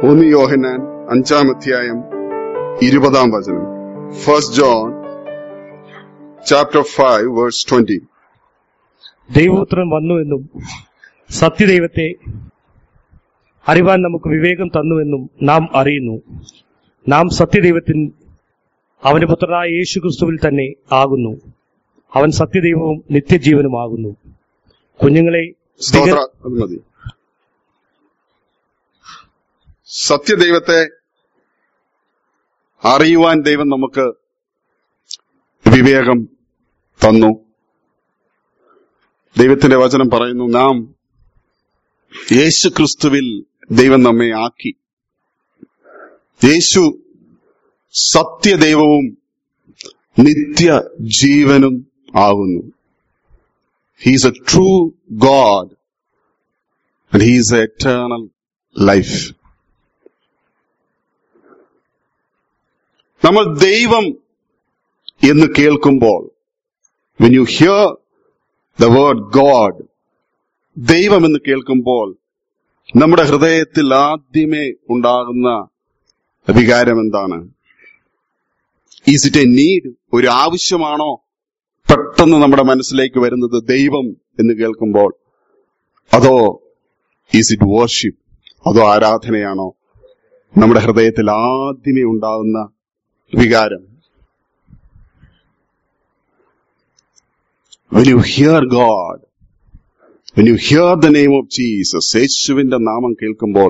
ഒന്ന് യോഹനാൻ അഞ്ചാം അധ്യായം ഇരുപതാം വചനം first John chapter five verse twenty ദൈവപുത്രൻ വന്നുവെന്നും സത്യദൈവത്തെ അറിവാൻ നമുക്ക് വിവേകം തന്നുവെന്നും നാം അറിയുന്നു നാം സത്യദൈവത്തിൻ അവന്റെ പുത്രനായ യേശു ക്രിസ്തുവിൽ തന്നെ ആകുന്നു അവൻ സത്യദൈവവും നിത്യജീവനുമാകുന്നു കുഞ്ഞുങ്ങളെ സ്തോത്ര അത് മതി സത്യദൈവത്തെ അറിയുവാൻ ദൈവം നമുക്ക് വിവേകം തന്നു ദൈവത്തിന്റെ വചനം പറയുന്നു നാം യേശു ക്രിസ്തുവിൽ ദൈവം നമ്മെ ആക്കി യേശു സത്യദൈവവും നിത്യ ജീവനും ആകുന്നു he's a true God and he's a eternal life നമ്മൾ ദൈവം എന്ന് കേൾക്കുമ്പോൾ when you hear the word God ദൈവം എന്ന് കേൾക്കുമ്പോൾ നമ്മുടെ ഹൃദയത്തിൽ ആദ്യമേ ഉണ്ടാകുന്ന വികാരം എന്താണ് ഈസ് ഇറ്റ് എ നീഡ് ഒരു ആവശ്യമാണോ പെട്ടെന്ന് നമ്മുടെ മനസ്സിലേക്ക് വരുന്നത് ദൈവം എന്ന് കേൾക്കുമ്പോൾ അതോ ഈസ് ഇറ്റ് വർഷിപ്പ് അതോ ആരാധനയാണോ നമ്മുടെ ഹൃദയത്തിൽ ആദ്യമേ ഉണ്ടാകുന്ന വികാരം When you hear God, when you hear the name of Jesus, യേശുവിന്റെ നാമം കേൾക്കുമ്പോൾ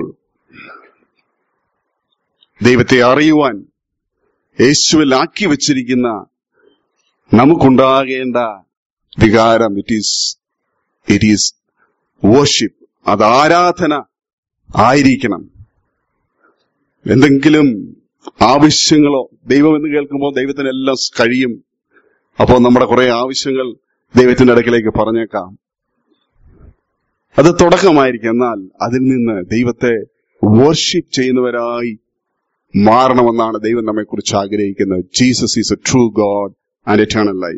ദൈവത്തെ അറിയുവാൻ യേശുവിൽ ആക്കി വച്ചിരിക്കുന്ന നമുക്കുണ്ടാകേണ്ട വികാരം it is it is worship അത് ആരാധന ആയിരിക്കണം എന്തെങ്കിലും ആവശ്യങ്ങളോ ദൈവം എന്ന് കേൾക്കുമ്പോൾ ദൈവത്തിനെല്ലാം കഴിയും അപ്പോൾ നമ്മുടെ കുറെ ആവശ്യങ്ങൾ ദൈവത്തിന്റെ അടുക്കിലേക്ക് പറഞ്ഞേക്കാം അത് തുടക്കമായിരിക്കും എന്നാൽ അതിൽ നിന്ന് ദൈവത്തെ വർഷിപ്പ് ചെയ്യുന്നവരായി മാറണമെന്നാണ് ദൈവം നമ്മെ കുറിച്ച് ആഗ്രഹിക്കുന്നത് Jesus is a true God and eternal life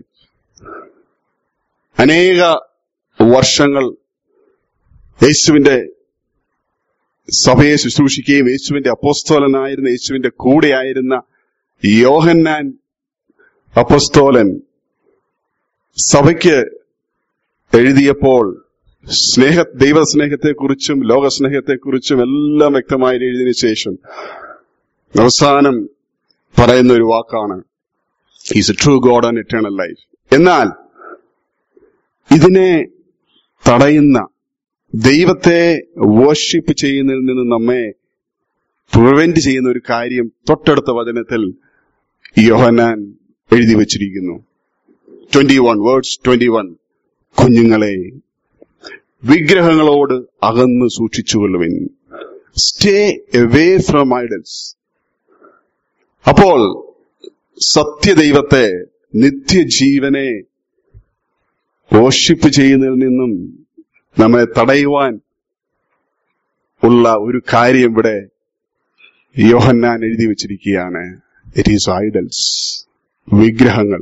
അനേക വർഷങ്ങൾ യേശുവിന്റെ സഭയെ ശുശ്രൂഷിക്കുകയും യേശുവിന്റെ അപ്പോസ്തോലനായിരുന്ന യേശുവിന്റെ കൂടെയായിരുന്ന യോഹന്നാൻ അപ്പോസ്തോലൻ സഭയ്ക്ക് എഴുതിയപ്പോൾ സ്നേഹ ദൈവസ്നേഹത്തെക്കുറിച്ചും ലോകസ്നേഹത്തെക്കുറിച്ചും എല്ലാം വ്യക്തമായി എഴുതിയതിനു ശേഷം അവസാനം പറയുന്ന ഒരു വാക്കാണ് is a true God and eternal life എന്നാൽ ഇതിനെ തടയുന്ന ദൈവത്തെ വർഷിപ്പ് ചെയ്യുന്നതിൽ നിന്ന് നമ്മെ പ്രിവെന്റ് ചെയ്യുന്ന ഒരു കാര്യം തൊട്ടടുത്ത വചനത്തിൽ യോഹനാൻ എഴുതി വച്ചിരിക്കുന്നു twenty one words twenty one കുഞ്ഞുങ്ങളെ വിഗ്രഹങ്ങളോട് അകന്ന് സൂക്ഷിച്ചുകൊള്ളുവിൻ സ്റ്റേ എവേ ഫ്രം ഐഡൽസ് അപ്പോൾ സത്യദൈവത്തെ നിത്യജീവനെ വർഷിപ്പ് ചെയ്യുന്നതിൽ നിന്നും നമ്മെ തടയുവാൻ ഉള്ള ഒരു കാര്യം ഇവിടെ യോഹന്നാൻ എഴുതി വച്ചിരിക്കുകയാണ് ഇറ്റ് ഈസ് ഐഡൽസ് വിഗ്രഹങ്ങൾ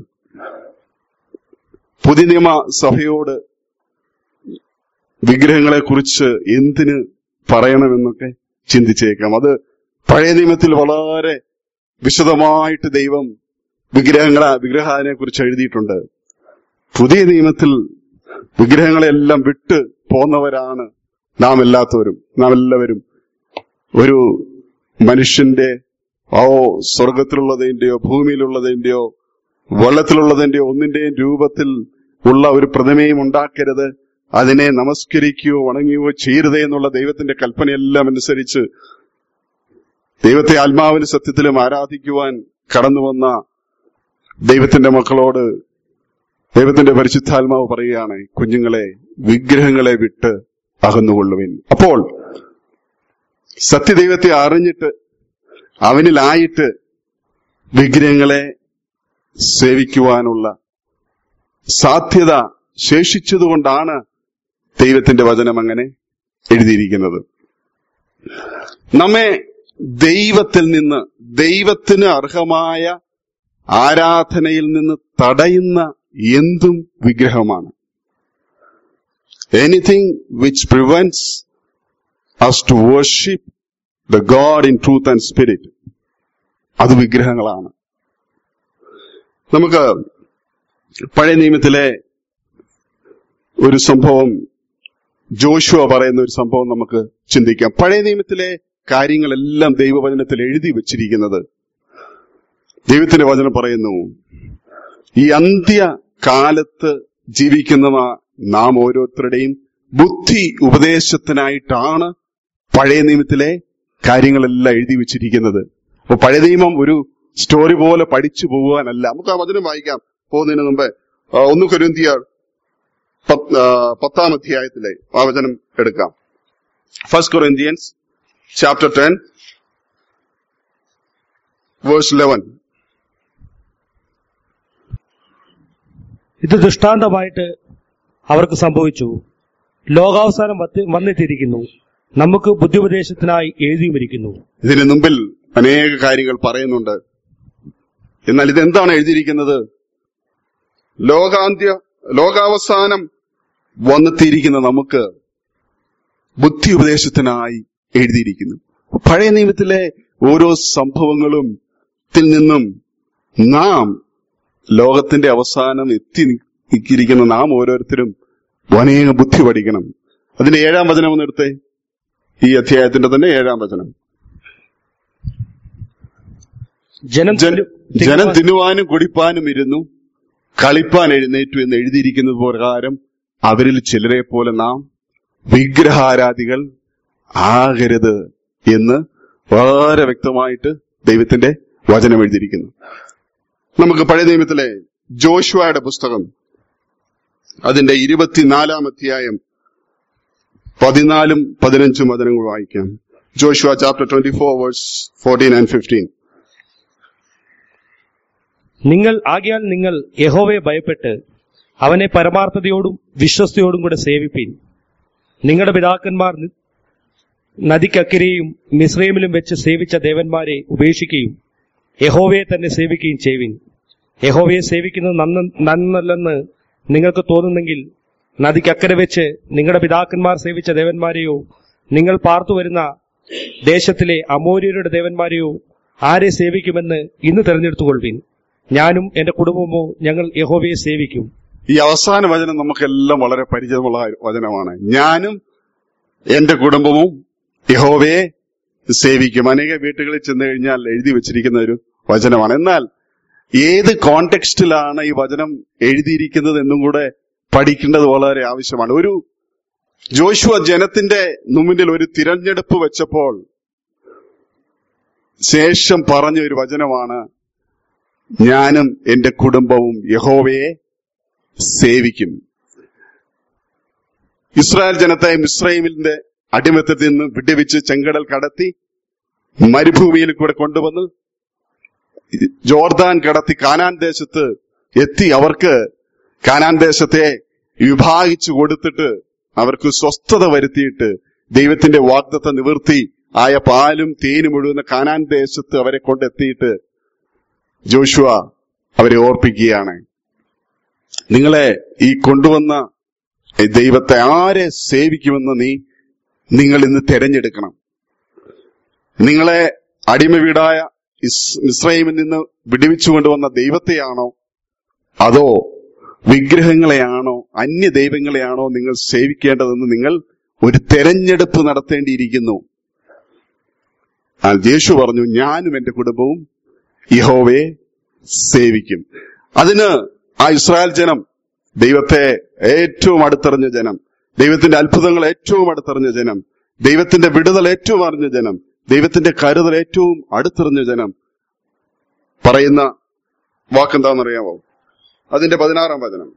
പുതിയ നിയമ സഭയോട് വിഗ്രഹങ്ങളെ കുറിച്ച് എന്തിന് പറയണമെന്നൊക്കെ ചിന്തിച്ചേക്കാം അത് പഴയ നിയമത്തിൽ വളരെ വിശദമായിട്ട് ദൈവം വിഗ്രഹങ്ങളെ വിഗ്രഹാനെ കുറിച്ച് എഴുതിയിട്ടുണ്ട് പുതിയ നിയമത്തിൽ വിഗ്രഹങ്ങളെല്ലാം വിട്ട് പോന്നവരാണ് നാം എല്ലാത്തവരും നാം എല്ലാവരും ഒരു മനുഷ്യന്റെ ഓ സ്വർഗത്തിലുള്ളതിന്റെയോ ഭൂമിയിലുള്ളതിന്റെയോ വെള്ളത്തിലുള്ളതിന്റെയോ ഒന്നിന്റെയും രൂപത്തിൽ ഉള്ള ഒരു പ്രതിമയും ഉണ്ടാക്കരുത് അതിനെ നമസ്കരിക്കുകയോ വണങ്ങുകയോ ചെയ്യരുതേ എന്നുള്ള ദൈവത്തിന്റെ കൽപ്പനയെല്ലാം അനുസരിച്ച് ദൈവത്തെ ആത്മാവിന് സത്യത്തിലും ആരാധിക്കുവാൻ കടന്നു വന്ന ദൈവത്തിന്റെ മക്കളോട് ദൈവത്തിന്റെ പരിശുദ്ധാത്മാവ് പറയുകയാണ് കുഞ്ഞുങ്ങളെ വിഗ്രഹങ്ങളെ വിട്ട് അകന്നുകൊള്ളുവിൻ അപ്പോൾ സത്യദൈവത്തെ അറിഞ്ഞിട്ട് അവനിലായിട്ട് വിഗ്രഹങ്ങളെ സേവിക്കുവാനുള്ള സാധ്യത ശേഷിച്ചതുകൊണ്ടാണ് ദൈവത്തിന്റെ വചനം അങ്ങനെ എഴുതിയിരിക്കുന്നത് നമ്മെ ദൈവത്തിൽ നിന്ന് ദൈവത്തിന് അർഹമായ ആരാധനയിൽ നിന്ന് തടയുന്ന എന്തും വിഗ്രഹമാണ് anything which prevents us to worship the God in truth and spirit അത് വിഗ്രഹങ്ങളാണ് നമുക്ക് പഴയ നിയമത്തിലെ ഒരു സംഭവം ജോഷുവ പറയുന്ന ഒരു സംഭവം നമുക്ക് ചിന്തിക്കാം പഴയ നിയമത്തിലെ കാര്യങ്ങളെല്ലാം ദൈവവചനത്തിൽ എഴുതി വച്ചിരിക്കുന്നത് ദൈവത്തിന്റെ വചനം പറയുന്നു ഈ അന്ത്യ കാലത്ത് ജീവിക്കുന്ന നാം ഓരോരുത്തരുടെയും ബുദ്ധി ഉപദേശത്തിനായിട്ടാണ് പഴയ നിയമത്തിലെ കാര്യങ്ങളെല്ലാം എഴുതി വെച്ചിരിക്കുന്നത് അപ്പൊ പഴയ നിയമം ഒരു സ്റ്റോറി പോലെ പഠിച്ചു പോകുവാനല്ല നമുക്ക് ആ വചനം വായിക്കാം പോകുന്നതിന് മുമ്പ് ആ, ഒന്ന് കൊരിന്തിയ പത്ത്- ആ, പത്താം അധ്യായത്തിലെ ആ വചനം എടുക്കാം first Corinthians chapter ten verse eleven ഇത് ദൃഷ്ടാന്തമായിട്ട് അവർക്ക് സംഭവിച്ചു ലോകാവസാനം വത്തി- വന്നെത്തിയിരിക്കുന്നു നമുക്ക് ബുദ്ധിപദേശത്തിനായി എഴുതിയുമിരിക്കുന്നു ഇതിന് മുമ്പിൽ അനേക കാര്യങ്ങൾ പറയുന്നുണ്ട് എന്നാൽ ഇതെന്താണ് എഴുതിയിരിക്കുന്നത് ലോകാന്ത്യ ലോകാവസാനം വന്നെത്തിയിരിക്കുന്ന നമുക്ക് ബുദ്ധി ഉപദേശത്തിനായി എഴുതിയിരിക്കുന്നു പഴയ നിയമത്തിലെ ഓരോ സംഭവങ്ങളും ത്തിൽ നിന്നും നാം ലോകത്തിന്റെ അവസാനം എത്തി നിൽക്കിയിരിക്കുന്ന നാം ഓരോരുത്തരും അനേക ബുദ്ധി പഠിക്കണം അതിന്റെ ഏഴാം വചനം ഒന്ന് എടുത്തേ ഈ അധ്യായത്തിന്റെ തന്നെ ഏഴാം വചനം ജനം ജന- ജനം തിന്നുവാനും കുടിപ്പാനും ഇരുന്നു കളിപ്പാൻ എഴുന്നേറ്റു എന്ന് എഴുതിയിരിക്കുന്നത് പ്രകാരം അവരിൽ ചിലരെ പോലെ നാം വിഗ്രഹാരാധികൾ ആകരുത് എന്ന് വളരെ വ്യക്തമായിട്ട് ദൈവത്തിന്റെ വചനം എഴുതിയിരിക്കുന്നു നമുക്ക് പഴയ നിയമത്തിലെ ജോഷുവയുടെ പുസ്തകം അതിന്റെ ഇരുപത്തിനാലാം അധ്യായം പതിനാലും പതിനഞ്ചും വചനങ്ങൾ വായിക്കാം Joshua chapter twenty four verse fourteen and fifteen നിങ്ങൾ ആകിയാൽ നിങ്ങൾ യഹോവയെ ഭയപ്പെട്ട് അവനെ പരമാർത്ഥതയോടും വിശ്വസ്തയോടും കൂടെ സേവിപ്പീൻ നിങ്ങളുടെ പിതാക്കന്മാർ നി- നദിക്കക്കരെയും മിശ്രൈമിലും വെച്ച് സേവിച്ച ദേവന്മാരെ ഉപേക്ഷിക്കുകയും യഹോവയെ തന്നെ സേവിക്കുകയും ചെയ്യുവിൻ യഹോവയെ സേവിക്കുന്നത് നന്ന നന്നല്ലെന്ന് നിങ്ങൾക്ക് തോന്നുന്നെങ്കിൽ നദിക്കക്കരെ വെച്ച് നിങ്ങളുടെ പിതാക്കന്മാർ സേവിച്ച ദേവന്മാരെയോ നിങ്ങൾ പാർത്തു വരുന്ന ദേശത്തിലെ അമോര്യരുടെ ദേവന്മാരെയോ ആരെ സേവിക്കുമെന്ന് ഇന്ന് തെരഞ്ഞെടുത്തുകൊള്ളുവിൻ ഞാനും എന്റെ കുടുംബമോ ഞങ്ങൾ യഹോവയെ സേവിക്കും ഈ അവസാന വചനം നമുക്കെല്ലാം വളരെ പരിചയമുള്ള വചനമാണ് ഞാനും എന്റെ കുടുംബവും യഹോവയെ സേവിക്കും അനേക വീട്ടുകളിൽ ചെന്ന് കഴിഞ്ഞാൽ എഴുതി വെച്ചിരിക്കുന്ന ഒരു വചനമാണ് എന്നാൽ ഏത് കോണ്ടെക്സ്റ്റിലാണ് ഈ വചനം എഴുതിയിരിക്കുന്നത് എന്നും കൂടെ പഠിക്കേണ്ടത് വളരെ ആവശ്യമാണ് ഒരു ജോഷുവ ജനത്തിന്റെ മുമ്പിൽ ഒരു തിരഞ്ഞെടുപ്പ് വെച്ചപ്പോൾ ശേഷം പറഞ്ഞ ഒരു വചനമാണ് ഞാനും എന്റെ കുടുംബവും യഹോവയെ സേവിക്കും ഇസ്രായേൽ ജനത്തെ മിസ്രൈമിന്റെ അടിമത്തത്തിൽ നിന്ന് വിടുവിച്ച് ചെങ്കടൽ കടത്തി മരുഭൂമിയിൽ കൂടെ കൊണ്ടുവന്ന് ജോർദാൻ കടത്തി കാനാൻ ദേശത്ത് എത്തി അവർക്ക് കാനാൻ ദേശത്തെ വിഭാഗിച്ചു കൊടുത്തിട്ട് അവർക്ക് സ്വസ്ഥത വരുത്തിയിട്ട് ദൈവത്തിന്റെ വാഗ്ദത്ത നിവൃത്തി ആയ പാലും തേനും ഒഴുകുന്ന കാനാൻ ദേശത്ത് അവരെ കൊണ്ടെത്തിയിട്ട് ജോഷുവ അവരെ ഓർപ്പിക്കുകയാണ് നിങ്ങളെ ഈ കൊണ്ടുവന്ന ഈ ദൈവത്തെ ആരെ സേവിക്കുമെന്ന് നീ നിങ്ങൾ ഇന്ന് തെരഞ്ഞെടുക്കണം നിങ്ങളെ അടിമ വീടായ ഇസ്- ഇസ്രായേലിൽ നിന്ന് വിടുവിച്ചു കൊണ്ടുവന്ന ദൈവത്തെയാണോ അതോ വിഗ്രഹങ്ങളെയാണോ അന്യ ദൈവങ്ങളെയാണോ നിങ്ങൾ സേവിക്കേണ്ടതെന്ന് നിങ്ങൾ ഒരു തെരഞ്ഞെടുപ്പ് നടത്തേണ്ടിയിരിക്കുന്നു ആ യേശു പറഞ്ഞു ഞാനും എന്റെ കുടുംബവും യഹോവയെ സേവിക്കും അതിന് ആ ഇസ്രായേൽ ജനം ദൈവത്തെ ഏറ്റവും അടുത്തറിഞ്ഞ ജനം ദൈവത്തിന്റെ അത്ഭുതങ്ങൾ ഏറ്റവും അടുത്തറിഞ്ഞ ജനം ദൈവത്തിന്റെ വിടുതൽ ഏറ്റവും അറിഞ്ഞ ജനം ദൈവത്തിന്റെ കരുതൽ ഏറ്റവും അടുത്തറിഞ്ഞ ജനം പറയുന്ന വാക്കെന്താണെന്നറിയാമോ അതിന്റെ പതിനാറാം വചനം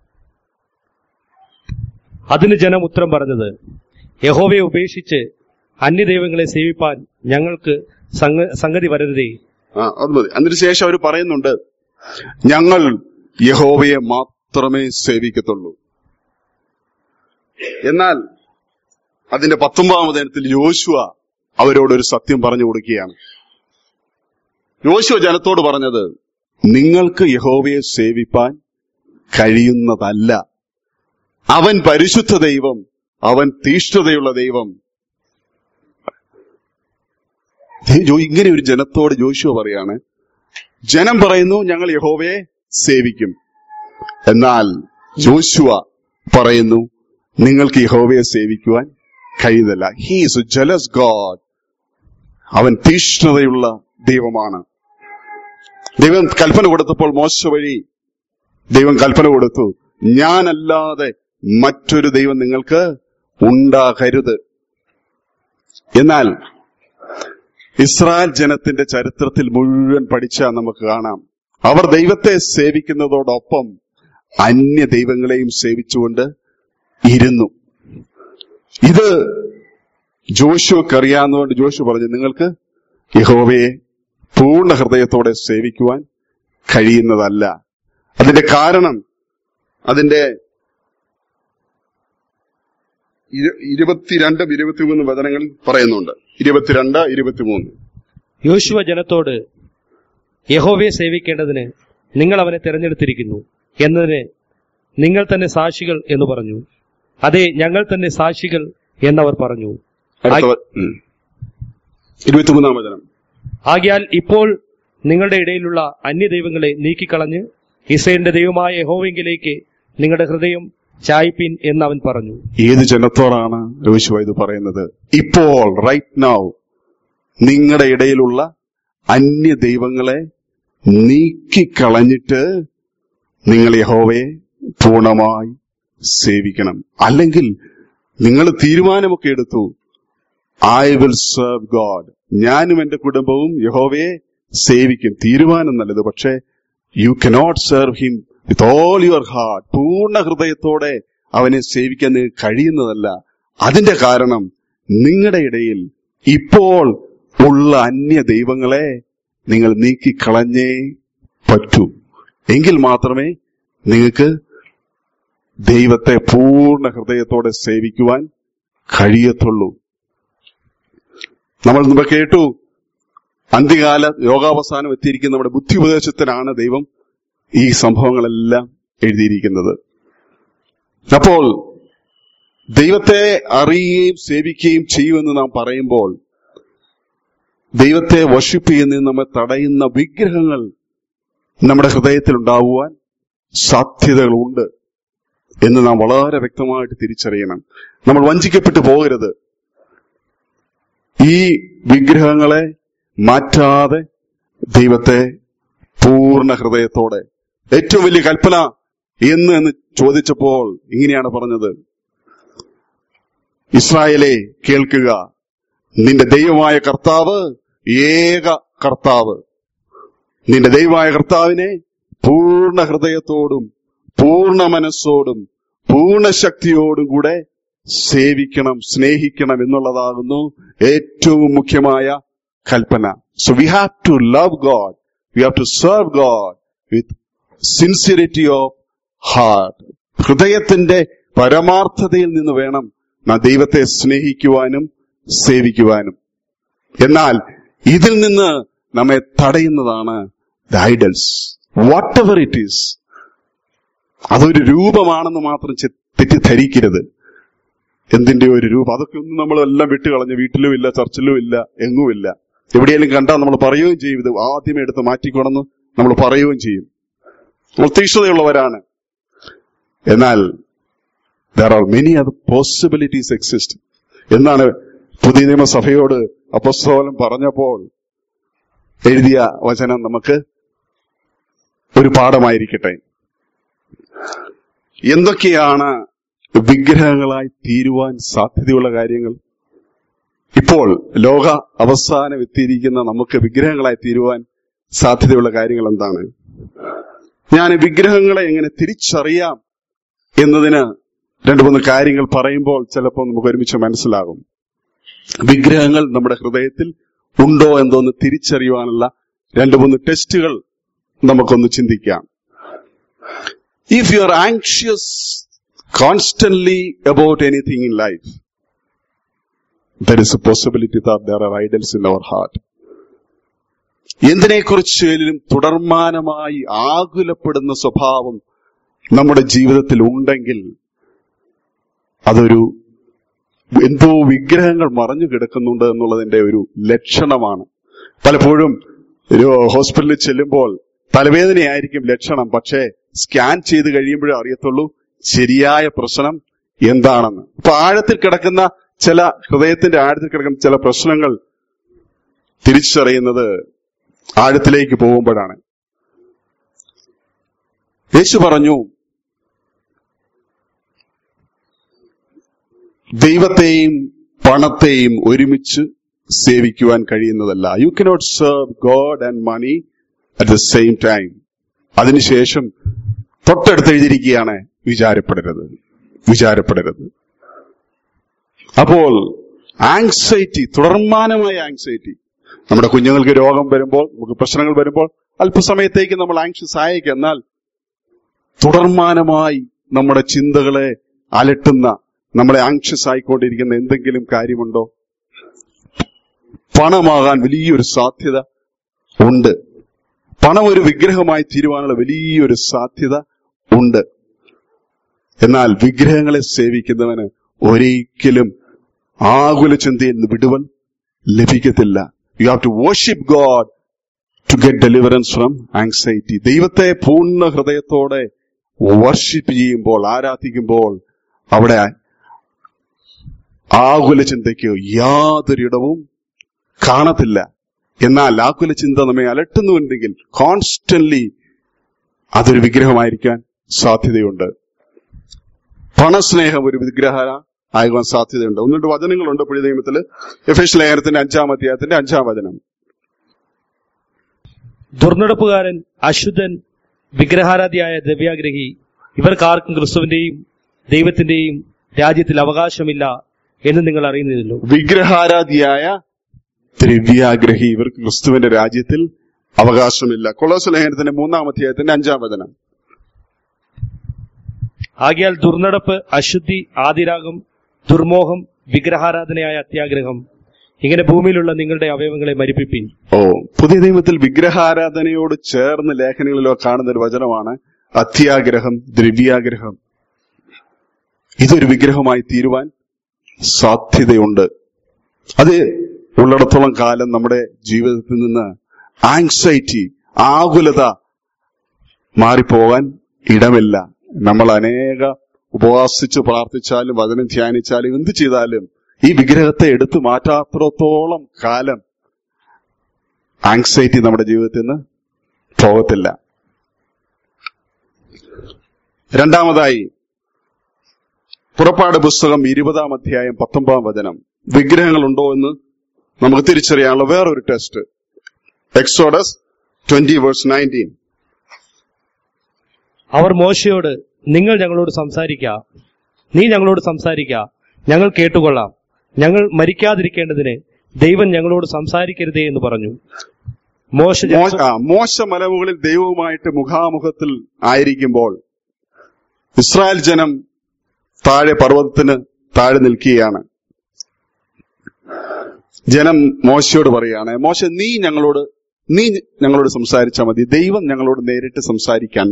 അതിന് ജനം ഉത്തരം പറഞ്ഞത് യഹോവയെ ഉപേക്ഷിച്ച് അന്യദൈവങ്ങളെ സേവിപ്പാൻ ഞങ്ങൾക്ക് സംഗ- സംഗതി വരരുതേ ആ അത് മതി അതിന് ശേഷം അവർ പറയുന്നുണ്ട് ഞങ്ങൾ യഹോവയെ മാത്രമേ സേവിക്കത്തുള്ളൂ എന്നാൽ അതിന്റെ പത്തൊമ്പതാം ദിനത്തിൽ യോശുവ അവരോടൊരു സത്യം പറഞ്ഞു കൊടുക്കുകയാണ് യോശുവ ജനത്തോട് പറഞ്ഞത് നിങ്ങൾക്ക് യഹോവയെ സേവിപ്പാൻ കഴിയുന്നതല്ല അവൻ പരിശുദ്ധ ദൈവം അവൻ തീഷ്ണതയുള്ള ദൈവം ദേ- ജോ- ഇങ്ങനെ ഒരു ജനത്തോട് ജോഷുവ പറയാണ് ജനം പറയുന്നു ഞങ്ങൾ യഹോവയെ സേവിക്കും എന്നാൽ ജോഷുവ പറയുന്നു നിങ്ങൾക്ക് യഹോവയെ സേവിക്കുവാൻ കഴിയുന്നില്ല ഹീസ് ജലസ് ഗോഡ് അവൻ തീഷ്ണതയുള്ള ദൈവമാണ് ദൈവം കൽപ്പന കൊടുത്തപ്പോൾ മോശ വഴി ദൈവം കൽപ്പന കൊടുത്തു ഞാനല്ലാതെ മറ്റൊരു ദൈവം നിങ്ങൾക്ക് ഉണ്ടാകരുത് എന്നാൽ ഇസ്രായേൽ ജനത്തിന്റെ ചരിത്രത്തിൽ മുഴുവൻ പഠിച്ചാൽ നമുക്ക് കാണാം അവർ ദൈവത്തെ സേവിക്കുന്നതോടൊപ്പം അന്യ ദൈവങ്ങളെയും സേവിച്ചുകൊണ്ട് ഇരുന്നു ഇത് ജോഷുവക്ക് അറിയാവുന്നതുകൊണ്ട് ജോഷു പറഞ്ഞു നിങ്ങൾക്ക് യഹോവയെ പൂർണ്ണ ഹൃദയത്തോടെ സേവിക്കുവാൻ കഴിയുന്നതല്ല അതിന്റെ കാരണം അതിന്റെ ഇരു- ഇരുപത്തിരണ്ടും ഇരുപത്തിമൂന്നും വചനങ്ങളിൽ പറയുന്നുണ്ട് ഇരുപത്തിരണ്ട് ഇരുപത്തിമൂന്ന് യോശുവ ജനത്തോട് യഹോവയെ സേവിക്കേണ്ടതിന് നിങ്ങൾ അവനെ തിരഞ്ഞെടുത്തിരിക്കുന്നു എന്നതിന് നിങ്ങൾ തന്നെ സാക്ഷികൾ എന്ന് പറഞ്ഞു അതെ ഞങ്ങൾ തന്നെ സാക്ഷികൾ എന്നവർ പറഞ്ഞു അടുത്ത വ- ഉം. ഇരുപത്തിമൂന്നാം വചനം ആകയാൽ ഇപ്പോൾ നിങ്ങളുടെ ഇടയിലുള്ള അന്യദൈവങ്ങളെ നീക്കിക്കളഞ്ഞ് ഇസ്രയേലിന്റെ ദൈവമായ യഹോവെങ്കിലേക്ക് നിങ്ങളുടെ ഹൃദയം ചായ്പിൻ എന്ന് അവൻ പറഞ്ഞു ഏത് ജനത്തോടാണ് യോശുവ ഇത് പറയുന്നത് ഇപ്പോൾ റൈറ്റ് നൗ നിങ്ങളുടെ ഇടയിലുള്ള അന്യ ദൈവങ്ങളെ നീക്കിക്കളഞ്ഞിട്ട് നിങ്ങൾ യഹോവയെ പൂർണ്ണമായി സേവിക്കണം അല്ലെങ്കിൽ നിങ്ങൾ തീരുമാനമൊക്കെ എടുത്തു ഐ വിൽ സെർവ് ഗോഡ് ഞാനും എന്റെ കുടുംബവും യഹോവയെ സേവിക്കും തീരുമാനം നല്ലത് പക്ഷേ you cannot serve him with all your heart പൂർണ്ണ ഹൃദയത്തോടെ അവനെ സേവിക്കാൻ നിങ്ങൾക്ക് കഴിയുന്നതല്ല അതിന്റെ കാരണം നിങ്ങളുടെ ഇടയിൽ ഇപ്പോൾ ഉള്ള അന്യ ദൈവങ്ങളെ നിങ്ങൾ നീക്കിക്കളഞ്ഞേ പറ്റൂ എങ്കിൽ മാത്രമേ നിങ്ങൾക്ക് ദൈവത്തെ പൂർണ്ണ ഹൃദയത്തോടെ സേവിക്കുവാൻ കഴിയത്തുള്ളൂ നമ്മൾ മുമ്പ് കേട്ടു അന്ത്യകാല യോഗാവസാനം എത്തിയിരിക്കുന്ന നമ്മുടെ ബുദ്ധി ഉപദേശത്തിനാണ് ദൈവം ഈ സംഭവങ്ങളെല്ലാം എഴുതിയിരിക്കുന്നത് അപ്പോൾ ദൈവത്തെ അറിയുകയും സേവിക്കുകയും ചെയ്യുമെന്ന് നാം പറയുമ്പോൾ ദൈവത്തെ വർഷിപ്പ് ചെയ്യുന്നതിന് നമ്മെ തടയുന്ന വിഗ്രഹങ്ങൾ നമ്മുടെ ഹൃദയത്തിൽ ഉണ്ടാവുവാൻ സാധ്യതകളുണ്ട് എന്ന് നാം വളരെ വ്യക്തമായിട്ട് തിരിച്ചറിയണം നമ്മൾ വഞ്ചിക്കപ്പെട്ടു പോകരുത് ഈ വിഗ്രഹങ്ങളെ മാറ്റാതെ ദൈവത്തെ പൂർണ്ണ ഹൃദയത്തോടെ ഏറ്റവും വലിയ കൽപ്പന എന്ന് എന്ന് ചോദിച്ചപ്പോൾ ഇങ്ങനെയാണ് പറഞ്ഞത് ഇസ്രായേലെ കേൾക്കുക നിന്റെ ദൈവമായ കർത്താവ് ഏക കർത്താവ് നിന്റെ ദൈവമായ കർത്താവിനെ പൂർണ്ണ ഹൃദയത്തോടും പൂർണ്ണ മനസ്സോടും പൂർണ്ണ ശക്തിയോടും കൂടെ സേവിക്കണം സ്നേഹിക്കണം എന്നുള്ളതാകുന്നു ഏറ്റവും മുഖ്യമായ കൽപ്പന so we have to love God we have to serve God with sincerity of heart ഹൃദയത്തിന്റെ പരമാർത്ഥതയിൽ നിന്ന് വേണം നാം ദൈവത്തെ സ്നേഹിക്കുവാനും സേവിക്കുവാനും എന്നാൽ ഇതിൽ നിന്ന് നമ്മെ തടയുന്നതാണ് the idols whatever it is അതൊരു രൂപമാണെന്ന് മാത്രം ചെ- തെറ്റിദ്ധരിക്കരുത് എന്തിന്റെ ഒരു രൂപം അതൊക്കെ ഒന്നും നമ്മളെല്ലാം വിട്ടുകളഞ്ഞ് വീട്ടിലും ഇല്ല ചർച്ചിലും ഇല്ല എങ്ങുമില്ല എവിടെയെങ്കിലും കണ്ടാൽ നമ്മൾ പറയുകയും ചെയ്യും ഇത് ആദ്യമേ എടുത്ത് മാറ്റിക്കൊണ്ടെന്ന് നമ്മൾ പറയുകയും ചെയ്യും നമ്മൾ തീക്ഷ്ണതയുള്ളവരാണ് എന്നാൽ there are many other possibilities exist എന്നാണ് പുതിയ നിയമസഭയോട് അപ്പസ്തോലം പറഞ്ഞപ്പോൾ എഴുതിയ വചനം നമുക്ക് ഒരു പാഠമായിരിക്കട്ടെ എന്തൊക്കെയാണ് വിഗ്രഹങ്ങളായി തീരുവാൻ സാധ്യതയുള്ള കാര്യങ്ങൾ ഇപ്പോൾ ലോക അവസാനം എത്തിയിരിക്കുന്ന നമുക്ക് വിഗ്രഹങ്ങളായി തീരുവാൻ സാധ്യതയുള്ള കാര്യങ്ങൾ എന്താണ് ഞാൻ വിഗ്രഹങ്ങളെ എങ്ങനെ തിരിച്ചറിയാം എന്നതിന് രണ്ടു മൂന്ന് കാര്യങ്ങൾ പറയുമ്പോൾ ചിലപ്പോൾ നമുക്ക് ഒരുമിച്ച് മനസ്സിലാകും വിഗ്രഹങ്ങൾ നമ്മുടെ ഹൃദയത്തിൽ ഉണ്ടോ എന്തോന്ന് തിരിച്ചറിയുവാനുള്ള രണ്ടു മൂന്ന് ടെസ്റ്റുകൾ നമുക്കൊന്ന് ചിന്തിക്കാം if you are anxious constantly about anything in life there is a possibility that there are idols in our heart എന്തിനെക്കുറിച്ചേലും തുടർമാനമായി ആകുലപ്പെടുന്ന സ്വഭാവം നമ്മുടെ ജീവിതത്തിൽ ഉണ്ടെങ്കിൽ അതൊരു എന്തോ വിഗ്രഹങ്ങൾ മറഞ്ഞു കിടക്കുന്നുണ്ട് എന്നുള്ളതിന്റെ ഒരു ലക്ഷണമാണ് പലപ്പോഴും ഒരു ഹോസ്പിറ്റലിൽ ചെല്ലുമ്പോൾ തലവേദനയായിരിക്കും ലക്ഷണം പക്ഷേ സ്കാൻ ചെയ്ത് കഴിയുമ്പോഴേ അറിയത്തുള്ളൂ ശരിയായ പ്രശ്നം എന്താണെന്ന് അപ്പൊ ആഴത്തിൽ കിടക്കുന്ന ചില ഹൃദയത്തിന്റെ ആഴത്തിൽ കിടക്കുന്ന ചില പ്രശ്നങ്ങൾ തിരിച്ചറിയുന്നത് ആഴത്തിലേക്ക് പോകുമ്പോഴാണ് യേശു പറഞ്ഞു ദൈവത്തെയും പണത്തെയും ഒരുമിച്ച് സേവിക്കുവാൻ കഴിയുന്നതല്ല you cannot serve God and money at the same time അതിനുശേഷം തൊട്ടടുത്ത് എഴുതിയിരിക്കുകയാണ് വിചാരപ്പെടരുത് വിചാരപ്പെടരുത് അപ്പോൾ ആങ്സൈറ്റി തുടർമാനമായ ആങ്സൈറ്റി നമ്മുടെ കുഞ്ഞുങ്ങൾക്ക് രോഗം വരുമ്പോൾ നമുക്ക് പ്രശ്നങ്ങൾ വരുമ്പോൾ അല്പസമയത്തേക്ക് നമ്മൾ ആങ്ഷ്യസ് ആയേക്കാം എന്നാൽ തുടർമാനമായി നമ്മുടെ ചിന്തകളെ അലട്ടുന്ന നമ്മളെ ആങ്ഷ്യസ് ആയിക്കൊണ്ടിരിക്കുന്ന എന്തെങ്കിലും കാര്യമുണ്ടോ പണമാകാൻ വലിയൊരു സാധ്യത ഉണ്ട് പണം ഒരു വിഗ്രഹമായി തീരുവാനുള്ള വലിയൊരു സാധ്യത ഉണ്ട് എന്നാൽ വിഗ്രഹങ്ങളെ സേവിക്കുന്നവന് ഒരിക്കലും ആകുല ചിന്തയിൽ നിന്ന് വിടുവൽ ലഭിക്കത്തില്ല you have to worship God to get deliverance from anxiety ദൈവത്തെ പൂർണ്ണ ഹൃദയത്തോടെ വർഷിപ്പ് ചെയ്യുമ്പോൾ ആരാധിക്കുമ്പോൾ അവിടെ ആകുല ചിന്തയ്ക്ക് യാതൊരിടവും കാണത്തില്ല എന്നാൽ ആകുല ചിന്ത നമ്മെ അലട്ടുന്നുണ്ടെങ്കിൽ കോൺസ്റ്റന്റ്ലി അതൊരു വിഗ്രഹമായിരിക്കാൻ സാധ്യതയുണ്ട് പണസ്നേഹം ഒരു വിഗ്രഹ ആകുവാൻ സാധ്യതയുണ്ട് ഒന്നുണ്ട് വചനങ്ങളുണ്ട് പുതിയ നിയമത്തിൽ എഫേഷ് ലേഖനത്തിന്റെ അഞ്ചാം അധ്യായത്തിന്റെ അഞ്ചാം വചനം ദുർനടപ്പുകാരൻ അശുദ്ധൻ വിഗ്രഹാരാധിയായ ദ്രവ്യാഗ്രഹി ഇവർക്കാർക്കും ക്രിസ്തുവിന്റെയും ദൈവത്തിന്റെയും രാജ്യത്തിൽ അവകാശമില്ല എന്ന് നിങ്ങൾ അറിയുന്നില്ലല്ലോ വിഗ്രഹാരാധിയായ ദ്രവ്യാഗ്രഹി ഇവർക്ക് ക്രിസ്തുവിന്റെ രാജ്യത്തിൽ അവകാശമില്ല കൊളോസ് ലേഖനത്തിന്റെ മൂന്നാം അധ്യായത്തിന്റെ അഞ്ചാം വചനം ആകിയാൽ ദുർനടപ്പ് അശുദ്ധി ആദിരാഗം ദുർമോഹം വിഗ്രഹാരാധനയായ അത്യാഗ്രഹം ഇങ്ങനെ ഭൂമിയിലുള്ള നിങ്ങളുടെ അവയവങ്ങളെ മരിപ്പിപ്പിൻ ഓ പുതിയ നിയമത്തിൽ വിഗ്രഹാരാധനയോട് ചേർന്ന് ലേഖനങ്ങളിലോ കാണുന്ന ഒരു വചനമാണ് അത്യാഗ്രഹം ദ്രവ്യാഗ്രഹം ഇതൊരു വിഗ്രഹമായി തീരുവാൻ സാധ്യതയുണ്ട് അത് ഉള്ളിടത്തോളം കാലം നമ്മുടെ ജീവിതത്തിൽ നിന്ന് ആങ്സൈറ്റി ആകുലത മാറിപ്പോകാൻ ഇടമില്ല നമ്മൾ അനേക ഉപവാസിച്ച് പ്രാർത്ഥിച്ചാലും വചനം ധ്യാനിച്ചാലും എന്ത് ചെയ്താലും ഈ വിഗ്രഹത്തെ എടുത്തു മാറ്റാത്രത്തോളം കാലം ആങ്സൈറ്റി നമ്മുടെ ജീവിതത്തിൽ നിന്ന് പോകത്തില്ല രണ്ടാമതായി പുറപ്പാട് പുസ്തകം ഇരുപതാം അധ്യായം പത്തൊമ്പതാം വചനം വിഗ്രഹങ്ങളുണ്ടോ എന്ന് നമുക്ക് തിരിച്ചറിയാനുള്ള വേറൊരു test Exodus twenty verse nineteen അവർ മോശയോട് നിങ്ങൾ ഞങ്ങളോട് സംസാരിക്ക നീ ഞങ്ങളോട് സംസാരിക്ക ഞങ്ങൾ കേട്ടുകൊള്ളാം ഞങ്ങൾ മരിക്കാതിരിക്കേണ്ടതിന് ദൈവം ഞങ്ങളോട് സംസാരിക്കരുതേ എന്ന് പറഞ്ഞു മോശ ജന- മോശ ആ, മോശ മലമുകളിൽ ദൈവവുമായിട്ട് മുഖാമുഖത്തിൽ ആയിരിക്കുമ്പോൾ ഇസ്രായേൽ ജനം താഴെ പർവ്വതത്തിന് താഴെ നിൽക്കുകയാണ് ജനം മോശയോട് പറയാണ് മോശ നീ ഞങ്ങളോട് നീ ഞങ്ങളോട് സംസാരിച്ചാൽ മതി ദൈവം ഞങ്ങളോട് നേരിട്ട് സംസാരിക്കണ്ട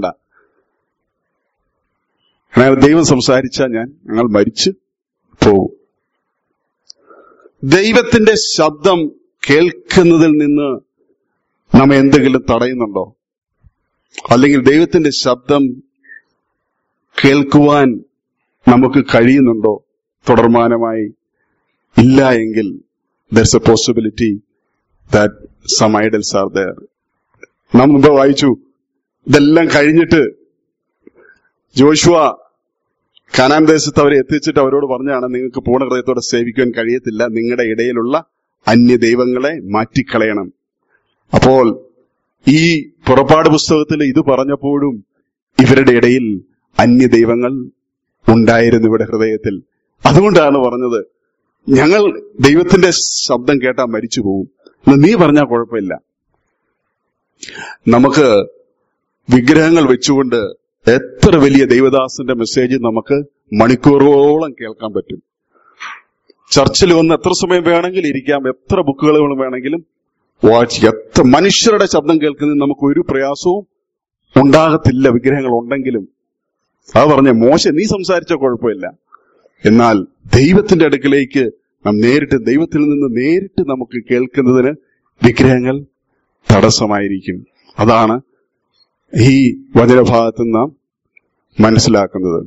കാരണം ദൈവം സംസാരിച്ചാൽ ഞാൻ ഞങ്ങൾ മരിച്ചു പോകും ദൈവത്തിന്റെ ശബ്ദം കേൾക്കുന്നതിൽ നിന്ന് നമ്മെ എന്തെങ്കിലും തടയുന്നുണ്ടോ അല്ലെങ്കിൽ ദൈവത്തിന്റെ ശബ്ദം കേൾക്കുവാൻ നമുക്ക് കഴിയുന്നുണ്ടോ തുടർമാനമായി ഇല്ല എങ്കിൽ there's a possibility that some idols are there നാം മുമ്പ് വായിച്ചു ഇതെല്ലാം കഴിഞ്ഞിട്ട് ജോഷുവ കനാൻ ദേശത്ത് അവരെ എത്തിച്ചിട്ട് അവരോട് പറഞ്ഞാണ് നിങ്ങൾക്ക് പൂർണ്ണ ഹൃദയത്തോടെ സേവിക്കുവാൻ കഴിയത്തില്ല നിങ്ങളുടെ ഇടയിലുള്ള അന്യ ദൈവങ്ങളെ മാറ്റിക്കളയണം അപ്പോൾ ഈ പുറപ്പാട് പുസ്തകത്തിൽ ഇത് പറഞ്ഞപ്പോഴും ഇവരുടെ ഇടയിൽ അന്യ ദൈവങ്ങൾ ഉണ്ടായിരുന്നു ഇവിടെ ഹൃദയത്തിൽ അതുകൊണ്ടാണ് പറഞ്ഞത് ഞങ്ങൾ ദൈവത്തിന്റെ ശബ്ദം കേട്ടാൽ മരിച്ചു പോകും എന്ന് നീ പറഞ്ഞാൽ കുഴപ്പമില്ല നമുക്ക് വിഗ്രഹങ്ങൾ വെച്ചുകൊണ്ട് എത്ര വലിയ ദൈവദാസന്റെ മെസ്സേജ് നമുക്ക് മണിക്കൂറുകളോളം കേൾക്കാൻ പറ്റും ചർച്ചിൽ വന്ന് എത്ര സമയം വേണമെങ്കിലും ഇരിക്കാം എത്ര ബുക്കുകൾ വേണമെങ്കിലും വായിച്ച് എത്ര മനുഷ്യരുടെ ശബ്ദം കേൾക്കുന്നതിന് നമുക്ക് ഒരു പ്രയാസവും ഉണ്ടാകത്തില്ല വിഗ്രഹങ്ങൾ ഉണ്ടെങ്കിലും അത് പറഞ്ഞ മോശ നീ സംസാരിച്ച കുഴപ്പമില്ല എന്നാൽ ദൈവത്തിന്റെ അടുക്കലേക്ക് നാം നേരിട്ട് ദൈവത്തിൽ നിന്ന് നേരിട്ട് നമുക്ക് കേൾക്കുന്നതിന് വിഗ്രഹങ്ങൾ തടസ്സമായിരിക്കും അതാണ് ഈ വചനഭാഗത്ത് നാം മനസ്സിലാക്കുന്നത്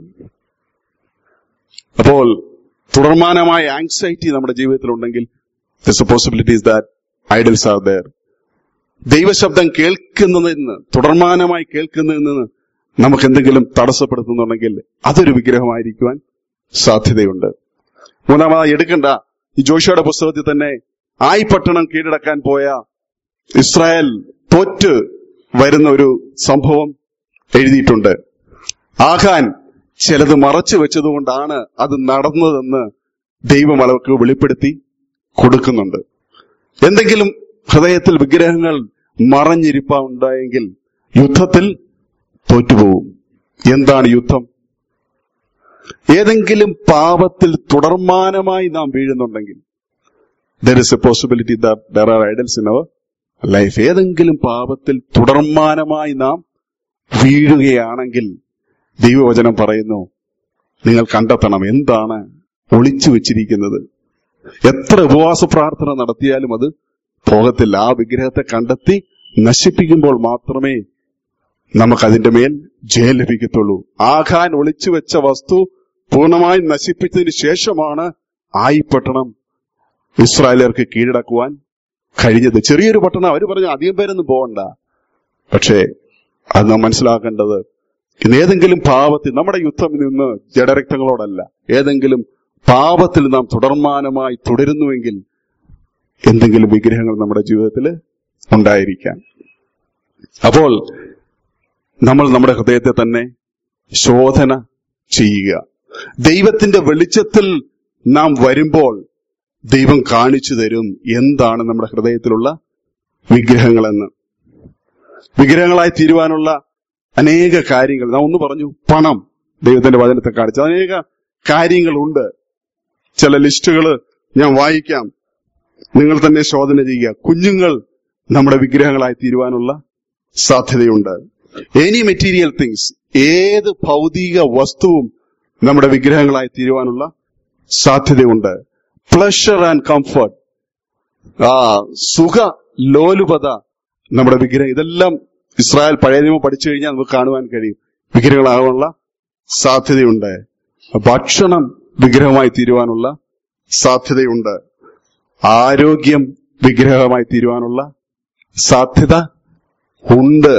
അപ്പോൾ തുടർമാനമായ ആങ്സൈറ്റി നമ്മുടെ ജീവിതത്തിൽ ഉണ്ടെങ്കിൽ there's a possibilities that idols are there ദൈവശബ്ദം കേൾക്കുന്നതിൽ നിന്ന് തുടർമാനമായി കേൾക്കുന്നതിൽ നിന്ന് നമുക്ക് എന്തെങ്കിലും തടസ്സപ്പെടുത്തുന്നുണ്ടെങ്കിൽ അതൊരു വിഗ്രഹമായിരിക്കുവാൻ സാധ്യതയുണ്ട് മൂന്നാമതായി എടുക്കണ്ട ഈ ജോഷിയുടെ പുസ്തകത്തിൽ തന്നെ ആയി പട്ടണം കീഴടക്കാൻ പോയ ഇസ്രായേൽ തോറ്റ് വരുന്ന ഒരു സംഭവം എഴുതിയിട്ടുണ്ട് ആഖാൻ ചിലത് മറച്ചു വെച്ചതുകൊണ്ടാണ് അത് നടന്നതെന്ന് ദൈവം അവർക്ക് വെളിപ്പെടുത്തി കൊടുക്കുന്നുണ്ട് എന്തെങ്കിലും ഹൃദയത്തിൽ വിഗ്രഹങ്ങൾ മറഞ്ഞിരിപ്പ ഉണ്ടായെങ്കിൽ യുദ്ധത്തിൽ തോറ്റുപോകും എന്താണ് യുദ്ധം ഏതെങ്കിലും പാപത്തിൽ തുടർമാനമായി നാം വീഴുന്നുണ്ടെങ്കിൽ there is a possibility there are idols in our life ഏതെങ്കിലും പാപത്തിൽ തുടർമാനമായി നാം വീഴുകയാണെങ്കിൽ ദൈവവചനം പറയുന്നു നിങ്ങൾ കണ്ടെത്തണം എന്താണ് ഒളിച്ചു വെച്ചിരിക്കുന്നത് എത്ര ഉപവാസ പ്രാർത്ഥന നടത്തിയാലും അത് പോകത്തില്ല ആ വിഗ്രഹത്തെ കണ്ടെത്തി നശിപ്പിക്കുമ്പോൾ മാത്രമേ നമുക്ക് അതിന്റെ മേൽ ജയം ലഭിക്കത്തുള്ളൂ ആഖാൻ ഒളിച്ചു വെച്ച വസ്തു പൂർണ്ണമായി നശിപ്പിച്ചതിന് ശേഷമാണ് ആയി പട്ടണം ഇസ്രായേലർക്ക് കീഴടക്കുവാൻ കഴിഞ്ഞത് ചെറിയൊരു പട്ടണം അവർ പറഞ്ഞു അധികം പേരൊന്നും പോകണ്ട പക്ഷേ അത് നാം മനസ്സിലാക്കേണ്ടത് ഇന്ന് ഏതെങ്കിലും പാപത്തിൽ നമ്മുടെ യുദ്ധം നിന്ന് ജഡരക്തങ്ങളോടല്ല ഏതെങ്കിലും പാപത്തിൽ നാം തുടർമാനമായി തുടരുന്നുവെങ്കിൽ എന്തെങ്കിലും വിഗ്രഹങ്ങൾ നമ്മുടെ ജീവിതത്തിൽ ഉണ്ടായിരിക്കാം അപ്പോൾ നമ്മൾ നമ്മുടെ ഹൃദയത്തെ തന്നെ ശോധന ചെയ്യുക ദൈവത്തിന്റെ വെളിച്ചത്തിൽ നാം വരുമ്പോൾ ദൈവം കാണിച്ചു തരും എന്താണ് നമ്മുടെ ഹൃദയത്തിലുള്ള വിഗ്രഹങ്ങളെന്ന് വിഗ്രഹങ്ങളായി തീരുവാനുള്ള അനേക കാര്യങ്ങൾ നാം ഒന്ന് പറഞ്ഞു പണം ദൈവത്തിന്റെ വചനത്തെ കാണിച്ചു അനേക കാര്യങ്ങളുണ്ട് ചില ലിസ്റ്റുകൾ ഞാൻ വായിക്കാം നിങ്ങൾ തന്നെ ശോധന ചെയ്യുക കുഞ്ഞുങ്ങൾ നമ്മുടെ വിഗ്രഹങ്ങളായി തീരുവാനുള്ള സാധ്യതയുണ്ട് എനി മെറ്റീരിയൽ തിങ്സ് ഏത് ഭൗതിക വസ്തുവും നമ്മുടെ വിഗ്രഹങ്ങളായി തീരുവാനുള്ള സാധ്യതയുണ്ട് പ്ലഷർ ആൻഡ് കംഫർട്ട് ആ സുഖ ലോലുപത നമ്മുടെ വിഗ്രഹം ഇതെല്ലാം ഇസ്രായേൽ പഴയ നിയമം പഠിച്ചു കഴിഞ്ഞാൽ നമുക്ക് കാണുവാൻ കഴിയും വിഗ്രഹങ്ങളാകാനുള്ള സാധ്യതയുണ്ട് ഭക്ഷണം വിഗ്രഹമായി തീരുവാനുള്ള സാധ്യതയുണ്ട് ആരോഗ്യം വിഗ്രഹമായി തീരുവാനുള്ള സാധ്യത ഉണ്ട്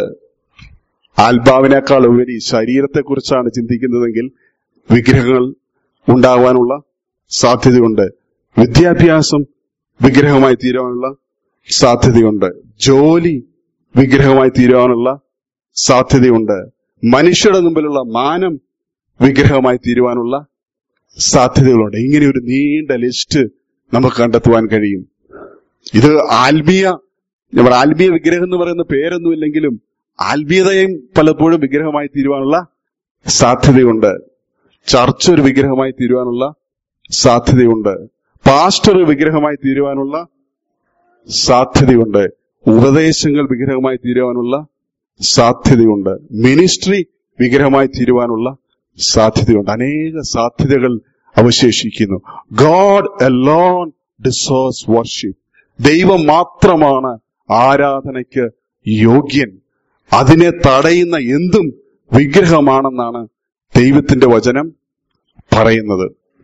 ആത്മാവിനേക്കാൾ ഉപരി ശരീരത്തെക്കുറിച്ചാണ് ചിന്തിക്കുന്നതെങ്കിൽ വിഗ്രഹങ്ങൾ ഉണ്ടാകുവാനുള്ള സാധ്യതയുണ്ട് വിദ്യാഭ്യാസം വിഗ്രഹമായി തീരുവാനുള്ള സാധ്യതയുണ്ട് ജോലി വിഗ്രഹമായി തീരുവാനുള്ള സാധ്യതയുണ്ട് മനുഷ്യരുടെ മുമ്പിലുള്ള മാനം വിഗ്രഹമായി തീരുവാനുള്ള സാധ്യതകളുണ്ട് ഇങ്ങനെ ഒരു നീണ്ട ലിസ്റ്റ് നമുക്ക് കണ്ടെത്തുവാൻ കഴിയും ഇത് ആത്മീയ നമ്മുടെ ആത്മീയ വിഗ്രഹം എന്ന് പറയുന്ന പേരൊന്നുമില്ലെങ്കിലും ആത്മീയതയും പലപ്പോഴും വിഗ്രഹമായി തീരുവാനുള്ള സാധ്യതയുണ്ട് ചർച്ച ഒരു വിഗ്രഹമായി തീരുവാനുള്ള സാധ്യതയുണ്ട് പാസ്റ്റർ വിഗ്രഹമായി തീരുവാനുള്ള സാധ്യതയുണ്ട് ഉപദേശങ്ങൾ വിഗ്രഹമായി തീരുവാനുള്ള സാധ്യതയുണ്ട് മിനിസ്ട്രി വിഗ്രഹമായി തീരുവാനുള്ള സാധ്യതയുണ്ട് അനേക സാധ്യതകൾ അവശേഷിക്കുന്നു ഗോഡ് എലോൺ ഡിസേർവ്സ് വർഷിപ്പ് ദൈവം മാത്രമാണ് ആരാധനയ്ക്ക് യോഗ്യൻ അതിനെ തടയുന്ന എന്തും വിഗ്രഹമാണെന്നാണ് ദൈവത്തിന്റെ വചനം പറയുന്നത്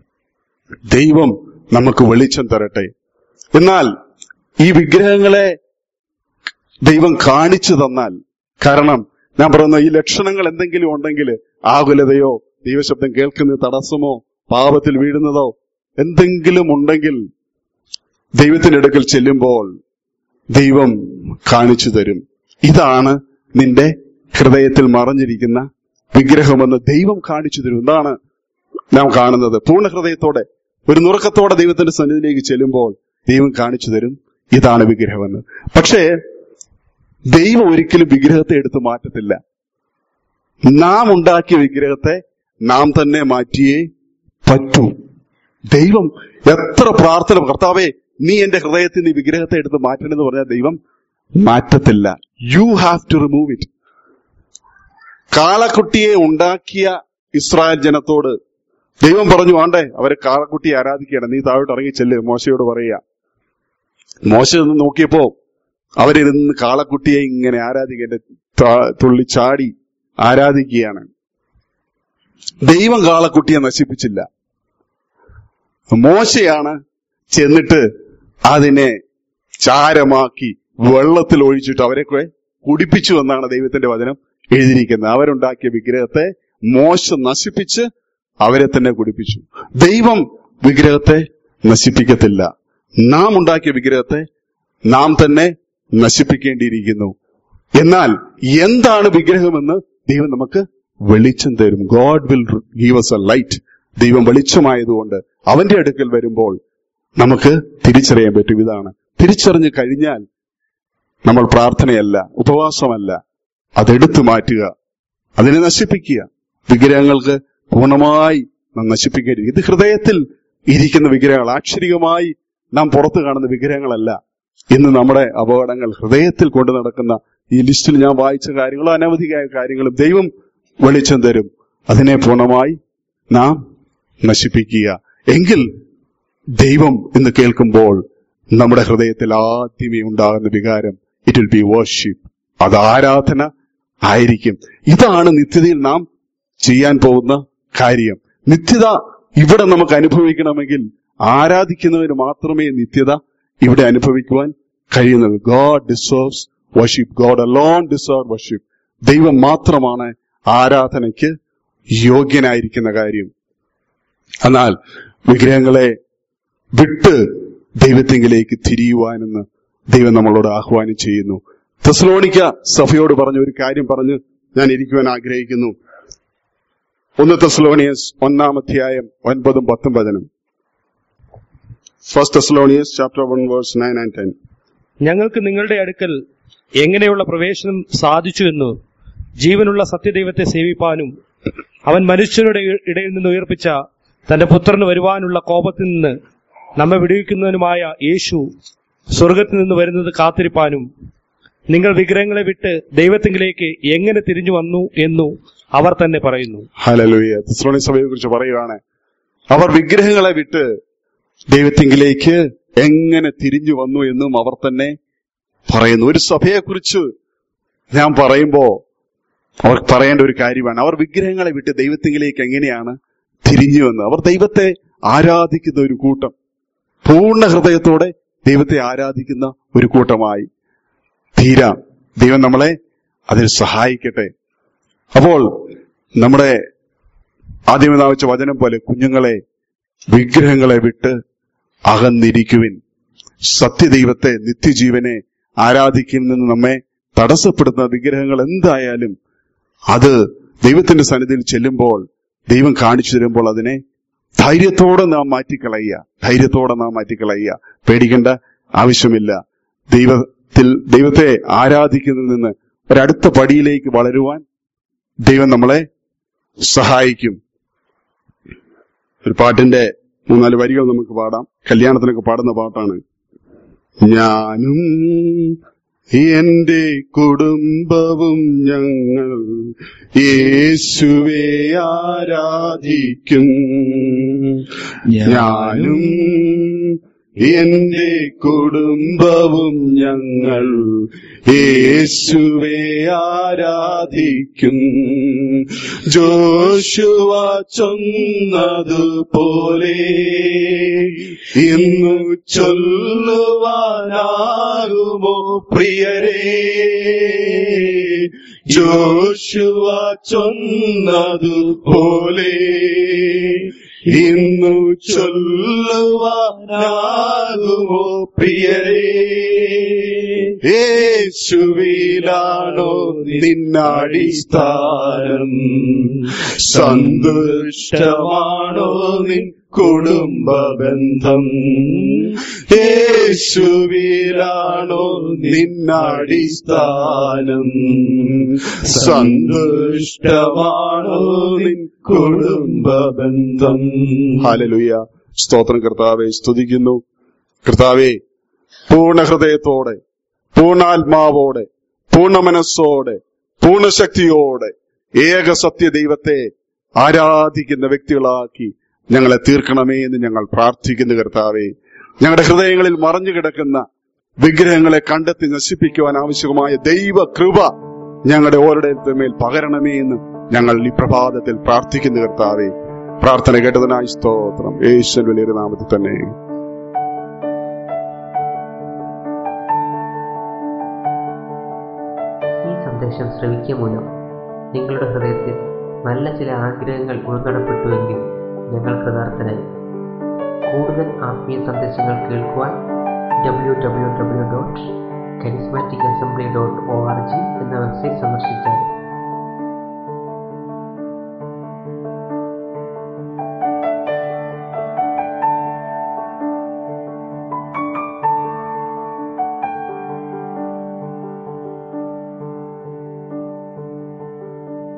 ദൈവം നമുക്ക് വെളിച്ചം തരട്ടെ എന്നാൽ ഈ വിഗ്രഹങ്ങളെ ദൈവം കാണിച്ചു തന്നാൽ കാരണം ഞാൻ പറയുന്ന ഈ ലക്ഷണങ്ങൾ എന്തെങ്കിലും ഉണ്ടെങ്കിൽ ആകുലതയോ ദൈവശബ്ദം കേൾക്കുന്ന തടസ്സമോ പാപത്തിൽ വീഴുന്നതോ എന്തെങ്കിലും ഉണ്ടെങ്കിൽ ദൈവത്തിന്റെ അടുക്കൽ ചെല്ലുമ്പോൾ ദൈവം കാണിച്ചു തരും ഇതാണ് നിന്റെ ഹൃദയത്തിൽ മറഞ്ഞിരിക്കുന്ന വിഗ്രഹമെന്ന് ദൈവം കാണിച്ചു തരും എന്താണ് നാം കാണുന്നത് പൂർണ്ണ ഹൃദയത്തോടെ ഒരു നുറക്കത്തോടെ ദൈവത്തിന്റെ സന്നിധിയിലേക്ക് ചെല്ലുമ്പോൾ ദൈവം കാണിച്ചു തരും ഇതാണ് വിഗ്രഹമെന്ന് പക്ഷേ ദൈവം ഒരിക്കലും വിഗ്രഹത്തെ എടുത്ത് മാറ്റത്തില്ല നാം ഉണ്ടാക്കിയ വിഗ്രഹത്തെ നാം തന്നെ മാറ്റിയേ പറ്റൂ ദൈവം എത്ര പ്രാർത്ഥന കർത്താവേ നീ എന്റെ ഹൃദയത്തിൽ നീ വിഗ്രഹത്തെ എടുത്ത് മാറ്റണമെന്ന് പറഞ്ഞാൽ ദൈവം മാറ്റത്തില്ല you have to remove it കാളക്കുട്ടിയെ ഉണ്ടാക്കിയ ഇസ്രായേൽ ജനത്തോട് ദൈവം പറഞ്ഞു ആണ്ടേ അവരെ കാളക്കുട്ടി ആരാധിക്കണം നീ താഴോട്ട് ഇറങ്ങി ചെല്ല് മോശയോട് പറയുക മോശ നിന്ന് നോക്കിയപ്പോ അവരിരുന്ന് കാളക്കുട്ടിയെ ഇങ്ങനെ ആരാധിക്കേണ്ട തുള്ളി ചാടി ആരാധിക്കുകയാണ് ദൈവം കാളക്കുട്ടിയെ നശിപ്പിച്ചില്ല മോശയാണ് ചെന്നിട്ട് അതിനെ ചാരമാക്കി വെള്ളത്തിൽ ഒഴിച്ചിട്ട് അവരെ കുടിപ്പിച്ചു എന്നാണ് ദൈവത്തിന്റെ വചനം എഴുതിയിരിക്കുന്നത് അവരുണ്ടാക്കിയ വിഗ്രഹത്തെ മോശ നശിപ്പിച്ച് അവരെ തന്നെ കുടിപ്പിച്ചു ദൈവം വിഗ്രഹത്തെ നശിപ്പിക്കത്തില്ല നാം ഉണ്ടാക്കിയ വിഗ്രഹത്തെ നാം തന്നെ നശിപ്പിക്കേണ്ടിയിരിക്കുന്നു എന്നാൽ എന്താണ് വിഗ്രഹമെന്ന് ദൈവം നമുക്ക് വെളിച്ചം തരും God will give us a light ദൈവം വെളിച്ചമായതുകൊണ്ട് അവന്റെ അടുക്കൽ വരുമ്പോൾ നമുക്ക് തിരിച്ചറിയാൻ പറ്റും ഇതാണ് തിരിച്ചറിഞ്ഞു കഴിഞ്ഞാൽ നമ്മൾ പ്രാർത്ഥനയല്ല ഉപവാസമല്ല അതെടുത്തു മാറ്റുക അതിനെ നശിപ്പിക്കുക വിഗ്രഹങ്ങൾക്ക് പൂർണ്ണമായി നാം നശിപ്പിക്കരുത് ഇത് ഹൃദയത്തിൽ ഇരിക്കുന്ന വിഗ്രഹങ്ങൾ ആക്ഷരികമായി നാം പുറത്തു കാണുന്ന വിഗ്രഹങ്ങളല്ല ഇന്ന് നമ്മുടെ അപകടങ്ങൾ ഹൃദയത്തിൽ കൊണ്ടു നടക്കുന്ന ഈ ലിസ്റ്റിൽ ഞാൻ വായിച്ച കാര്യങ്ങളും അനവധിയായ കാര്യങ്ങളും ദൈവം വെളിച്ചം തരും അതിനെ പൂർണ്ണമായി നാം നശിപ്പിക്കുക എങ്കിൽ ദൈവം എന്ന് കേൾക്കുമ്പോൾ നമ്മുടെ ഹൃദയത്തിൽ ആദ്യമേ ഉണ്ടാകുന്ന വികാരം ഇറ്റ് വിൽ ബി വർഷിപ്പ് അത് ആരാധന ആയിരിക്കും ഇതാണ് നിത്യതയിൽ നാം ചെയ്യാൻ പോകുന്ന കാര്യം നിത്യത ഇവിടെ നമുക്ക് അനുഭവിക്കണമെങ്കിൽ ആരാധിക്കുന്നവന് മാത്രമേ നിത്യത ഇവിടെ അനുഭവിക്കുവാൻ കഴിയുന്നത് God deserves worship God alone deserve worship ദൈവം മാത്രമാണ് ആരാധനയ്ക്ക് യോഗ്യനായിരിക്കുന്ന കാര്യം എന്നാൽ വിഗ്രഹങ്ങളെ വിട്ട് ദൈവത്തെങ്കിലേക്ക് തിരിയുവാനെന്ന് ദൈവം നമ്മളോട് ആഹ്വാനം ചെയ്യുന്നു തെസ്ലോണിക്ക സഭയോട് പറഞ്ഞ ഒരു കാര്യം പറഞ്ഞ് ഞാൻ ഇരിക്കുവാൻ ആഗ്രഹിക്കുന്നു ഒന്ന് തെസ്ലോണിയസ് ഒന്നാം അധ്യായം ഒൻപതും പത്തും വചനം first Thessalonians chapter one verse nine and ten ഞങ്ങൾക്ക് നിങ്ങളുടെ അടുക്കൽ എങ്ങനെയുള്ള പ്രവേശനം സാധിച്ചുവെന്ന് ജീവനുള്ള സത്യദൈവത്തെ സേവിപ്പാനും അവൻ മനുഷ്യരുടെ ഇടയിൽ നിന്ന് ഉയർപ്പിച്ച തന്റെ പുത്രന് വരുവാനുള്ള കോപത്തിൽ നിന്ന് നമ്മെ വിടുവിക്കുന്നതിനുമായ യേശു സ്വർഗത്തിൽ നിന്ന് വരുന്നത് കാത്തിരിപ്പാനും നിങ്ങൾ വിഗ്രഹങ്ങളെ വിട്ട് ദൈവത്തിങ്കിലേക്ക് എങ്ങനെ തിരിഞ്ഞു വന്നു എന്നു അവർ തന്നെ പറയുന്നു ഹലലുയ തെസ്ലോണി സഭയെ കുറിച്ച് പറയുകയാണ് അവർ വിഗ്രഹങ്ങളെ വിട്ട് ദൈവത്തിങ്കിലേക്ക് എങ്ങനെ തിരിഞ്ഞു വന്നു എന്നും അവർ തന്നെ പറയുന്നു ഒരു സഭയെക്കുറിച്ച് ഞാൻ പറയുമ്പോ അവർ പറയേണ്ട ഒരു കാര്യമാണ് അവർ വിഗ്രഹങ്ങളെ വിട്ട് ദൈവത്തിങ്കിലേക്ക് എങ്ങനെയാണ് തിരിഞ്ഞു വന്ന് അവർ ദൈവത്തെ ആരാധിക്കുന്ന ഒരു കൂട്ടം പൂർണ്ണ ഹൃദയത്തോടെ ദൈവത്തെ ആരാധിക്കുന്ന ഒരു കൂട്ടമായി തീരാം ദൈവം നമ്മളെ അതിൽ സഹായിക്കട്ടെ അപ്പോൾ നമ്മുടെ ആദ്യമേ നാവിച്ച വചനം പോലെ കുഞ്ഞുങ്ങളെ വിഗ്രഹങ്ങളെ വിട്ട് അകന്നിരിക്കുവിൻ സത്യദൈവത്തെ നിത്യജീവനെ ആരാധിക്കുന്നതിന് നമ്മെ തടസ്സപ്പെടുത്തുന്ന വിഗ്രഹങ്ങൾ എന്തായാലും അത് ദൈവത്തിന്റെ സന്നിധിയിൽ ചെല്ലുമ്പോൾ ദൈവം കാണിച്ചു തരുമ്പോൾ അതിനെ ധൈര്യത്തോടെ നാം മാറ്റിക്കളയുക ധൈര്യത്തോടെ നാം മാറ്റിക്കളയുക പേടിക്കേണ്ട ആവശ്യമില്ല ദൈവത്തിൽ ദൈവത്തെ ആരാധിക്കുന്നതിൽ നിന്ന് ഒരടുത്ത പടിയിലേക്ക് വളരുവാൻ ദൈവം നമ്മളെ സഹായിക്കും ഒരു പാട്ടിന്റെ മൂന്നാല് വരികൾ നമുക്ക് പാടാം കല്യാണത്തിനൊക്കെ പാടുന്ന പാട്ടാണ് ഞാനും എന്റെ കുടുംബവും ഞങ്ങൾ യേശുവെ ആരാധിക്കും ഞാനും എന്റെ കുടുംബവും ഞങ്ങൾ യേശുവെ ആരാധിക്കും ജോഷുവ ചൊന്നതുപോലെ ഇന്നു ചൊല്ലുവാനാകുമോ പ്രിയരേ ജോഷുവ ചൊന്നതുപോലെ ഇന്നു ചൊല്ലുവാനാകുമോ പ്രിയരേ യേശുവിലാണോ നിന്നടിസ്ഥാനം സന്തുഷ്ടമാണോ നിൻ കുടുംബ ബന്ധം യേശുവിലാണോ നിന്നടിസ്ഥാനം സന്തുഷ്ടമാണോ നിൻ കുടുംബ ബന്ധം ഹാലലുയ സ്തോത്രം കർത്താവെ സ്തുതിക്കുന്നു കർത്താവെ പൂർണ്ണ ഹൃദയത്തോടെ പൂർണ്ണാത്മാവോടെ പൂർണ്ണ മനസ്സോടെ പൂർണ്ണശക്തിയോടെ ഏക സത്യ ദൈവത്തെ ആരാധിക്കുന്ന വ്യക്തികളാക്കി ഞങ്ങളെ തീർക്കണമേ എന്ന് ഞങ്ങൾ പ്രാർത്ഥിക്കുന്നു കർത്താവേ ഞങ്ങളുടെ ഹൃദയങ്ങളിൽ മറഞ്ഞു കിടക്കുന്ന വിഗ്രഹങ്ങളെ കണ്ടെത്തി നശിപ്പിക്കുവാൻ ആവശ്യമായ ദൈവ കൃപ ഞങ്ങളുടെ ഓരോരുത്തരുടെ മേൽ പകരണമേ എന്ന് ഞങ്ങൾ ഈ പ്രഭാതത്തിൽ പ്രാർത്ഥിക്കുന്നു കർത്താവേ പ്രാർത്ഥന കേട്ടതിനായി സ്തോത്രം യേശു വലിയൊരു നാമത്തിൽ തന്നെ ഈ സന്ദേശം ശ്രവിക്കുക മൂലം നിങ്ങളുടെ ഹൃദയത്തിൽ നല്ല ചില ആഗ്രഹങ്ങൾ ഉൾനടപ്പെട്ടുവെങ്കിൽ ഞങ്ങൾ കൃതാർത്ഥനായി കൂടുതൽ ആത്മീയ സന്ദേശങ്ങൾ കേൾക്കുവാൻ W W W dot charismatic assembly dot O R G എന്ന വെബ്സൈറ്റ് സന്ദർശിച്ചാൽ